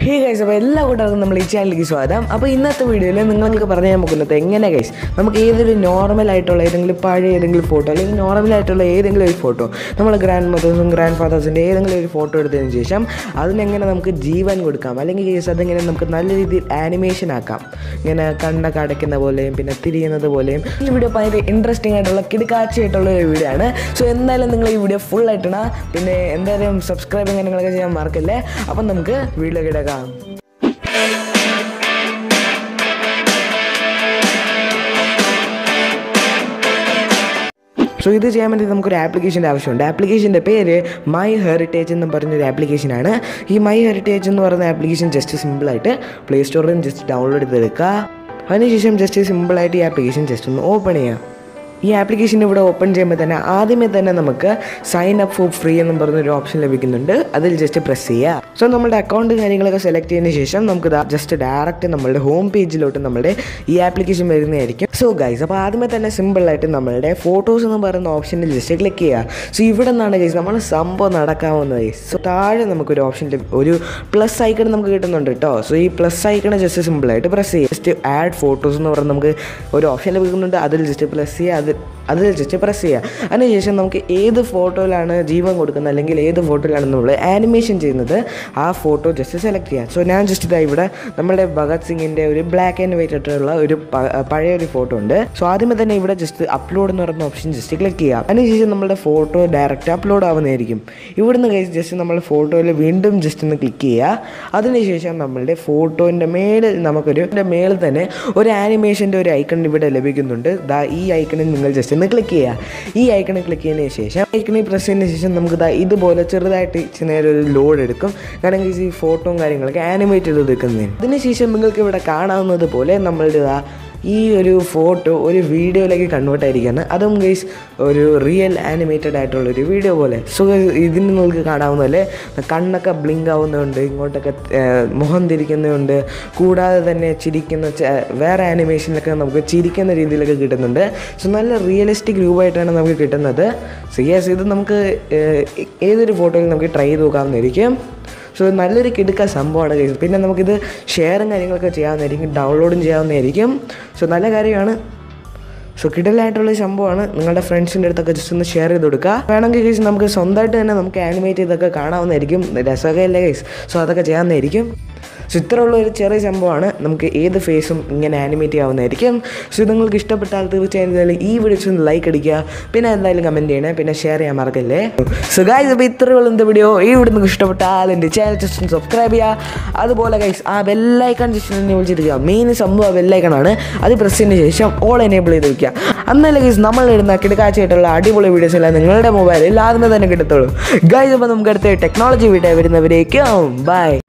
Hey guys അപ്പോൾ എല്ലാ കൂട്ടർക്കും നമ്മൾ ഈ ചാനലിലേക്ക് സ്വാഗതം അപ്പോൾ ഇന്നത്തെ വീഡിയോയിൽ നിങ്ങൾക്ക് പറഞ്ഞു തരാൻ പോകുന്നത് എങ്ങനെ ഗൈസ് നമുക്ക് ഏതൊരു നോർമൽ ആയിട്ടുള്ള ഏതെങ്കിലും പഴയ ഏതെങ്കിലും ഫോട്ടോ അല്ലെങ്കിൽ നോർമൽ ആയിട്ടുള്ള ഏതെങ്കിലും ഒരു ഫോട്ടോ നമ്മൾ ഗ്രാൻഡ് മദേഴ്സും ഗ്രാൻഡ് ഫാദേഴ്സിൻ്റെ ഏതെങ്കിലും ഒരു ഫോട്ടോ എടുത്തതിന് ശേഷം അതിനെങ്ങനെ നമുക്ക് ജീവൻ കൊടുക്കാം അല്ലെങ്കിൽ ഗൈസ് അതെങ്ങനെ നമുക്ക് നല്ല രീതിയിൽ ആനിമേഷൻ ആക്കാം ഇങ്ങനെ കണ്ണൊക്കെ അടയ്ക്കുന്ന പോലെയും പിന്നെ തിരിയുന്നത് പോലെയും ഈ വീഡിയോ ഭയങ്കര ഇൻട്രസ്റ്റിംഗ് ആയിട്ടുള്ള കിടക്കാച്ചയായിട്ടുള്ള ഒരു വീഡിയോ ആണ് സോ എന്തായാലും നിങ്ങൾ ഈ വീഡിയോ ഫുൾ ആയിട്ടാണ് പിന്നെ എന്തായാലും സബ്സ്ക്രൈബ് കാര്യങ്ങളൊക്കെ ചെയ്യാൻ മറക്കല്ലേ അപ്പം നമുക്ക് വീഡിയോ കിടക്കാം സോ ഇത് ചെയ്യാൻ വേണ്ടി നമുക്കൊരു ആപ്ലിക്കേഷൻ്റെ ആവശ്യമുണ്ട് ആപ്ലിക്കേഷൻ്റെ പേര് മൈ ഹെറിറ്റേജ് എന്ന് പറഞ്ഞൊരു ആപ്ലിക്കേഷനാണ് ഈ മൈ ഹെറിറ്റേജ് എന്ന് പറയുന്ന ആപ്ലിക്കേഷൻ ജസ്റ്റ് സിമ്പിളായിട്ട് പ്ലേ സ്റ്റോറിൽ നിന്ന് ജസ്റ്റ് ഡൗൺലോഡ് ചെയ്തെടുക്കുക അതിനുശേഷം ജസ്റ്റ് സിമ്പിളായിട്ട് ഈ ആപ്ലിക്കേഷൻ ജസ്റ്റ് ഒന്ന് ഓപ്പൺ ചെയ്യാം ഈ ആപ്ലിക്കേഷൻ ഇവിടെ ഓപ്പൺ ചെയ്യുമ്പോൾ തന്നെ ആദ്യമേ തന്നെ നമുക്ക് സൈൻ അപ്പ് ഫോർ ഫ്രീ എന്ന് പറഞ്ഞൊരു ഓപ്ഷൻ ലഭിക്കുന്നുണ്ട് അതിൽ ജസ്റ്റ് പ്രസ് ചെയ്യുക സോ നമ്മുടെ അക്കൗണ്ട് കാര്യങ്ങളൊക്കെ സെലക്ട് ചെയ്തതിന് ശേഷം നമുക്ക് ജസ്റ്റ് ഡയറക്റ്റ് നമ്മളുടെ ഹോം പേജിലോട്ട് നമ്മുടെ ഈ ആപ്ലിക്കേഷൻ വരുന്നതായിരിക്കും സോ ഗൈസ് അപ്പോൾ ആദ്യമേ തന്നെ സിമ്പിളായിട്ട് നമ്മളുടെ ഫോട്ടോസ് എന്ന് പറയുന്ന ഓപ്ഷനിൽ ജസ്റ്റ് ക്ലിക്ക് ചെയ്യുക സോ ഇവിടെ നിന്നാണ് ഗൈസ് നമ്മൾ സംഭവം നടക്കാവുന്നത് ഗൈസ് സോ താഴെ നമുക്കൊരു ഓപ്ഷൻ ഒരു പ്ലസ് ഐക്കൺ നമുക്ക് കിട്ടുന്നുണ്ട് കേട്ടോ സോ ഈ പ്ലസ് ഐക്കൺ ജസ്റ്റ് സിമ്പിളായിട്ട് പ്രസ് ചെയ്യുക ജസ്റ്റ് ആഡ് ഫോട്ടോസ് എന്ന് പറഞ്ഞ് നമുക്ക് ഒരു ഓപ്ഷൻ ലഭിക്കുന്നുണ്ട് അതിൽ ജസ്റ്റ് പ്രസ് ചെയ്യുക അത് അതിൽ ജസ്റ്റ് പ്രസ് ചെയ്യുക അതിനുശേഷം നമുക്ക് ഏത് ഫോട്ടോയിലാണ് ജീവൻ കൊടുക്കുന്നത് അല്ലെങ്കിൽ ഏത് ഫോട്ടോയിലാണ് നമ്മൾ ആനിമേഷൻ ചെയ്യുന്നത് ആ ഫോട്ടോ ജസ്റ്റ് സെലക്ട് ചെയ്യുക സോ ഞാൻ ജസ്റ്റ് ഇതാ ഇവിടെ നമ്മുടെ ഭഗത് സിംഗിൻ്റെ ഒരു ബ്ലാക്ക് ആൻഡ് വൈറ്റ് ആയിട്ടുള്ള ഒരു പ- പഴയ ഒരു ഫോട്ടോ ഉണ്ട് സോ ആദ്യമേ തന്നെ ഇവിടെ ജസ്റ്റ് അപ്ലോഡ് എന്ന് പറയുന്ന ഓപ്ഷൻ ജസ്റ്റ് ക്ലിക്ക് ചെയ്യാം അതിനുശേഷം നമ്മുടെ ഫോട്ടോ ഡയറക്റ്റ് അപ്ലോഡ് ആവുന്നതായിരിക്കും ഇവിടുന്ന് കഴിച്ച് ജസ്റ്റ് നമ്മൾ ഫോട്ടോയിൽ വീണ്ടും ജസ്റ്റ് ഒന്ന് ക്ലിക്ക് ചെയ്യുക അതിനുശേഷം നമ്മളുടെ ഫോട്ടോൻ്റെ മേളിൽ നമുക്കൊരു ഇതിൻ്റെ മേളിൽ തന്നെ ഒരു ആനിമേഷൻ്റെ ഒരു ഐക്കൺ ഇവിടെ ലഭിക്കുന്നുണ്ട് ദാ ഈ ഐക്കണിൽ നിങ്ങൾ ജസ്റ്റ് ഒന്ന് ക്ലിക്ക് ചെയ്യുക ഈ ഐക്കണിൽ ക്ലിക്ക് ചെയ്തതിന് ശേഷം ഐക്കണിൽ പ്രസ് ചെയ്തതിന് ശേഷം നമുക്ക് ദാ ഇതുപോലെ ചെറുതായിട്ട് ഇച്ചിരി നേരം ഒരു ലോഡ് എടുക്കും കാരണം ഈ ഫോട്ടോയും കാര്യങ്ങളൊക്കെ ആനിമേറ്റ് ചെയ്ത് എടുക്കുന്നതിന് അതിനുശേഷം നിങ്ങൾക്ക് ഇവിടെ കാണാവുന്നത് പോലെ നമ്മളുടെ ദാ ഈ ഒരു ഫോട്ടോ ഒരു വീഡിയോയിലേക്ക് കൺവേർട്ട് ആയിരിക്കുകയാണ് അതും ഗൈസ് ഒരു റിയൽ ആനിമേറ്റഡ് ആയിട്ടുള്ള ഒരു വീഡിയോ പോലെ സോ ഇതിന് നിങ്ങൾക്ക് കാണാവുന്ന പോലെ കണ്ണൊക്കെ ബ്ലിങ്ക് ആവുന്നതുണ്ട് ഇങ്ങോട്ടൊക്കെ ഏർ, മുഖം തിരിക്കുന്നതുണ്ട് കൂടാതെ തന്നെ ചിരിക്കുന്ന ചെ- വേറെ ആനിമേഷനിലൊക്കെ നമുക്ക് ചിരിക്കുന്ന രീതിയിലൊക്കെ കിട്ടുന്നുണ്ട് സോ നല്ല റിയലിസ്റ്റിക് രൂപമായിട്ടാണ് നമുക്ക് കിട്ടുന്നത് സോ യെസ് ഇത് നമുക്ക് ഏർ, ഏതൊരു ഫോട്ടോയിൽ നമുക്ക് ട്രൈ ചെയ്ത് നോക്കാവുന്നതായിരിക്കും സോ നല്ലൊരു കിടുക്ക സംഭവമാണ് guys. പിന്നെ നമുക്കിത് ഷെയറും കാര്യങ്ങളൊക്കെ ചെയ്യാവുന്നതായിരിക്കും ഡൗൺലോഡും ചെയ്യാവുന്നതായിരിക്കും സോ നല്ല കാര്യമാണ് സോ കിടലായിട്ടുള്ള സംഭവമാണ് നിങ്ങളുടെ ഫ്രണ്ട്സിൻ്റെ അടുത്തൊക്കെ ജസ്റ്റ് ഒന്ന് ഷെയർ ചെയ്ത് കൊടുക്കുക വേണമെങ്കിൽ ഗൈസ് നമുക്ക് സ്വന്തമായിട്ട് തന്നെ നമുക്ക് ആനിമേറ്റ് ചെയ്തൊക്കെ കാണാവുന്നതായിരിക്കും രസമൊക്കെ അല്ലേ ഗൈസ് സോ അതൊക്കെ ചെയ്യാവുന്നതായിരിക്കും സോ ഇത്രയുള്ള ഒരു ചെറിയ സംഭവമാണ് നമുക്ക് ഏത് ഫേസും ഇങ്ങനെ ആനിമേറ്റ് ചെയ്യാവുന്നതായിരിക്കും സോ ഇത് നിങ്ങൾക്ക് ഇഷ്ടപ്പെട്ടാൽ തീർച്ചയായും എന്തായാലും ഈ വീഡിയോസ് ഒന്ന് ലൈക്ക് അടിക്കുക പിന്നെ എന്തായാലും കമൻറ്റ് ചെയ്യണേ പിന്നെ ഷെയർ ചെയ്യാൻ മറക്കല്ലേ സോ ഗൈസ് അപ്പോൾ ഇത്രയുള്ള എന്ത് വീഡിയോ ഈ വീഡിയോ നിങ്ങൾക്ക് ഇഷ്ടപ്പെട്ടാൽ എൻ്റെ ചാനൽ ജസ്റ്റ് ഒന്ന് സബ്സ്ക്രൈബ് ചെയ്യുക അതുപോലെ ഗൈസ് ആ ബെല്ലൈക്കൺ ജസ്റ്റ് ഒന്ന് വിളിച്ചിരിക്കുക മെയിൻ സംഭവം ബെല്ലൈക്കണാണ് അത് പ്രസ് ചെയ്തതിന് ശേഷം ഓൾ എനേബിൾ ചെയ്ത് വെക്കുക അന്നല്ല ഗൈസ് നമ്മൾ ഇടുന്ന കിടക്കാച്ചയായിട്ടുള്ള അടിപൊളി വീഡിയോസ് എല്ലാം നിങ്ങളുടെ മൊബൈലിൽ ആദ്യമേ തന്നെ കിട്ടത്തുള്ളൂ ഗൈസ് അപ്പോൾ നമുക്ക് അടുത്ത ടെക്നോളജി വീഡിയോ വരുന്നവരേക്കും ബൈ